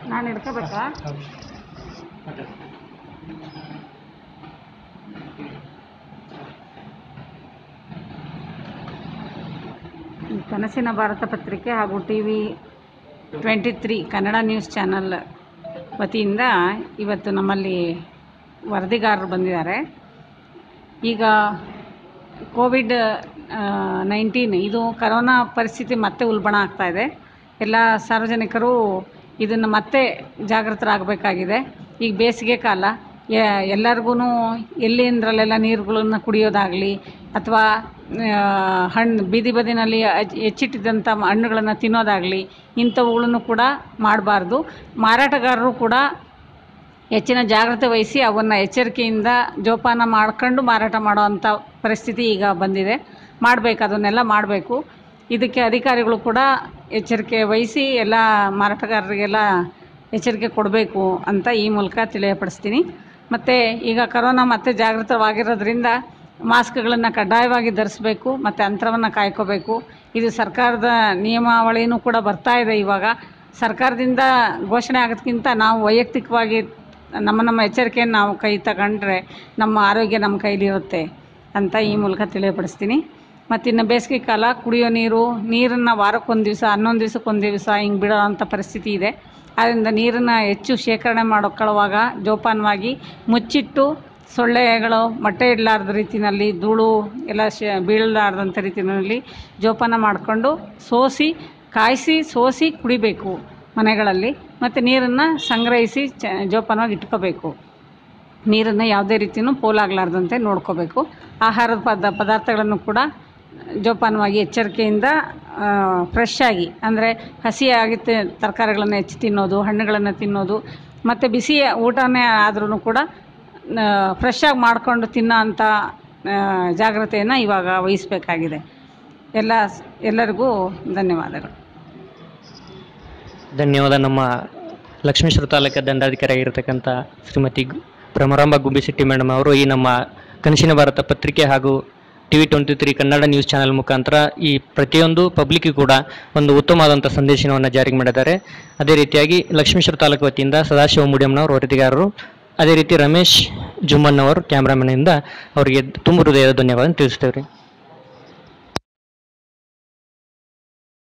ನಾನು ಹಿಡ್ಕೋಬೇಕಾ ಈ ಕನಸಿನ ಭಾರತ ಪತ್ರಿಕೆ ಹಾಗೂ T V twenty three Kannada news channel ವತಿಯಿಂದ ಇವತ್ತು ನಮ್ಮಲ್ಲಿ ವರದಿಗಾರರು ಬಂದಿದ್ದಾರೆ ಈಗ ಕೋವಿಡ್ ನೈನ್ಟೀನ್ ಇದು ಕರೋನಾ ಪರಿಸ್ಥಿತಿ ಮತ್ತೆ ಉಲ್ಬಣ ಆಗ್ತಾ ಇದೆ ಎಲ್ಲ ಸಾರ್ವಜನಿಕರು ಇದನ್ನು ಮತ್ತೆ ಜಾಗೃತರಾಗಬೇಕಾಗಿದೆ ಈಗ ಬೇಸಿಗೆ ಕಾಲ ಎಲ್ಲರಿಗೂ ಎಲ್ಲಿಂದ್ರಲ್ಲೆಲ್ಲ ನೀರುಗಳನ್ನು ಕುಡಿಯೋದಾಗಲಿ ಅಥವಾ ಹಣ್ಣು ಬೀದಿ ಬದಿನಲ್ಲಿ ಅಚ್- ಹೆಚ್ಚಿಟ್ಟಿದ್ದಂಥ ಹಣ್ಣುಗಳನ್ನು ತಿನ್ನೋದಾಗಲಿ ಇಂಥವುಗಳನ್ನು ಕೂಡ ಮಾಡಬಾರ್ದು ಮಾರಾಟಗಾರರು ಕೂಡ ಹೆಚ್ಚಿನ ಜಾಗ್ರತೆ ವಹಿಸಿ ಅವನ್ನು ಎಚ್ಚರಿಕೆಯಿಂದ ಜೋಪಾನ ಮಾಡ್ಕೊಂಡು ಮಾರಾಟ ಮಾಡೋವಂಥ ಪರಿಸ್ಥಿತಿ ಈಗ ಬಂದಿದೆ ಮಾಡಬೇಕು ಅದನ್ನೆಲ್ಲ ಮಾಡಬೇಕು ಇದಕ್ಕೆ ಅಧಿಕಾರಿಗಳು ಕೂಡ ಎಚ್ಚರಿಕೆ ವಹಿಸಿ ಎಲ್ಲ ಮಾರಾಟಗಾರರಿಗೆಲ್ಲ ಎಚ್ಚರಿಕೆ ಕೊಡಬೇಕು ಅಂತ ಈ ಮೂಲಕ ತಿಳಿಯಪಡಿಸ್ತೀನಿ ಮತ್ತು ಈಗ ಕರೋನಾ ಮತ್ತೆ ಜಾಗೃತವಾಗಿರೋದ್ರಿಂದ ಮಾಸ್ಕ್ಗಳನ್ನು ಕಡ್ಡಾಯವಾಗಿ ಧರಿಸ್ಬೇಕು ಮತ್ತು ಅಂತರವನ್ನು ಕಾಯ್ಕೋಬೇಕು ಇದು ಸರ್ಕಾರದ ನಿಯಮಾವಳಿನೂ ಕೂಡ ಬರ್ತಾ ಇದೆ ಇವಾಗ ಸರ್ಕಾರದಿಂದ ಘೋಷಣೆ ಆಗೋದಕ್ಕಿಂತ ನಾವು ವೈಯಕ್ತಿಕವಾಗಿ ನಮ್ಮ ನಮ್ಮ ಎಚ್ಚರಿಕೆಯನ್ನು ನಾವು ಕೈ ತಗೊಂಡ್ರೆ ನಮ್ಮ ಆರೋಗ್ಯ ನಮ್ಮ ಕೈಲಿರುತ್ತೆ ಅಂತ ಈ ಮೂಲಕ ತಿಳಿಯಪಡಿಸ್ತೀನಿ ಮತ್ತು ಇನ್ನು ಬೇಸಿಗೆ ಕಾಲ ಕುಡಿಯೋ ನೀರು ನೀರನ್ನು ವಾರಕ್ಕೊಂದು ದಿವಸ ಹನ್ನೊಂದು ದಿವಸಕ್ಕೊಂದು ದಿವಸ ಹಿಂಗೆ ಬಿಡೋ ಅಂಥ ಪರಿಸ್ಥಿತಿ ಇದೆ ಆದ್ದರಿಂದ ನೀರನ್ನು ಹೆಚ್ಚು ಶೇಖರಣೆ ಮಾಡ್ಕೊಳ್ಳುವಾಗ ಜೋಪಾನವಾಗಿ ಮುಚ್ಚಿಟ್ಟು ಸೊಳ್ಳೆಗಳು ಮೊಟ್ಟೆ ಇಡಲಾರ್ದ ರೀತಿಯಲ್ಲಿ ಧೂಳು ಎಲ್ಲ ಶ ಬೀಳಲಾರ್ದಂಥ ರೀತಿಯಲ್ಲಿ ಜೋಪಾನ ಮಾಡಿಕೊಂಡು ಸೋಸಿ ಕಾಯಿಸಿ ಸೋಸಿ ಕುಡಿಬೇಕು ಮನೆಗಳಲ್ಲಿ ಮತ್ತು ನೀರನ್ನು ಸಂಗ್ರಹಿಸಿ ಚ ಜೋಪಾನವಾಗಿ ಇಟ್ಕೋಬೇಕು ನೀರನ್ನು ಯಾವುದೇ ರೀತಿಯೂ ಪೋಲಾಗಲಾರ್ದಂತೆ ನೋಡ್ಕೋಬೇಕು ಆಹಾರದ ಪದ ಪದಾರ್ಥಗಳನ್ನು ಕೂಡ ಜೋಪಾನವಾಗಿ ಎಚ್ಚರಿಕೆಯಿಂದ ಫ್ರೆಶ್ ಆಗಿ ಅಂದರೆ ಹಸಿಯಾಗಿ ತಿ- ತರಕಾರಿಗಳನ್ನು ಹೆಚ್ಚು ತಿನ್ನೋದು ಹಣ್ಣುಗಳನ್ನು ತಿನ್ನೋದು ಮತ್ತು ಬಿಸಿ ಊಟನೇ ಆದ್ರೂ ಕೂಡ ಫ್ರೆಶ್ ಆಗಿ ಮಾಡಿಕೊಂಡು ತಿನ್ನೋ ಅಂಥ ಜಾಗ್ರತೆಯನ್ನು ಇವಾಗ ವಹಿಸಬೇಕಾಗಿದೆ ಎಲ್ಲ ಎಲ್ಲರಿಗೂ ಧನ್ಯವಾದಗಳು ಧನ್ಯವಾದ ನಮ್ಮ ಲಕ್ಷ್ಮೇಶ್ವರ ತಾಲೂಕು ದಂಡಾಧಿಕಾರಿ ಆಗಿರತಕ್ಕಂಥ ಶ್ರೀಮತಿ ಗು- ಭ್ರಮರಾಂಬ ಗುಬ್ಬಿಶೆಟ್ಟಿ ಮೇಡಮ್ ಅವರು ಈ ನಮ್ಮ ಕನಸಿನ ಭಾರತ ಪತ್ರಿಕೆ ಹಾಗೂ T V twenty three Kannada news channel ಮುಖಾಂತರ ಈ ಪ್ರತಿಯೊಂದು ಪಬ್ಲಿಕ್ಕಿಗೂ ಕೂಡ ಒಂದು ಉತ್ತಮವಾದಂಥ ಸಂದೇಶವನ್ನು ಜಾರಿಗೆ ಮಾಡಿದ್ದಾರೆ ಅದೇ ರೀತಿಯಾಗಿ ಲಕ್ಷ್ಮೇಶ್ವರ ತಾಲೂಕು ವತಿಯಿಂದ ಸದಾಶಿವ ಮುಡಿಯಮ್ನವರು ವರದಿಗಾರರು ಅದೇ ರೀತಿ ರಮೇಶ್ ಜುಮ್ಮಣ್ಣವರು ಕ್ಯಾಮ್ರಾಮನ್ನಿಂದ ಅವರಿಗೆ ತುಂಬ ಹೃದಯದ ಧನ್ಯವಾದ ತಿಳಿಸ್ತೇವೆ ರೀ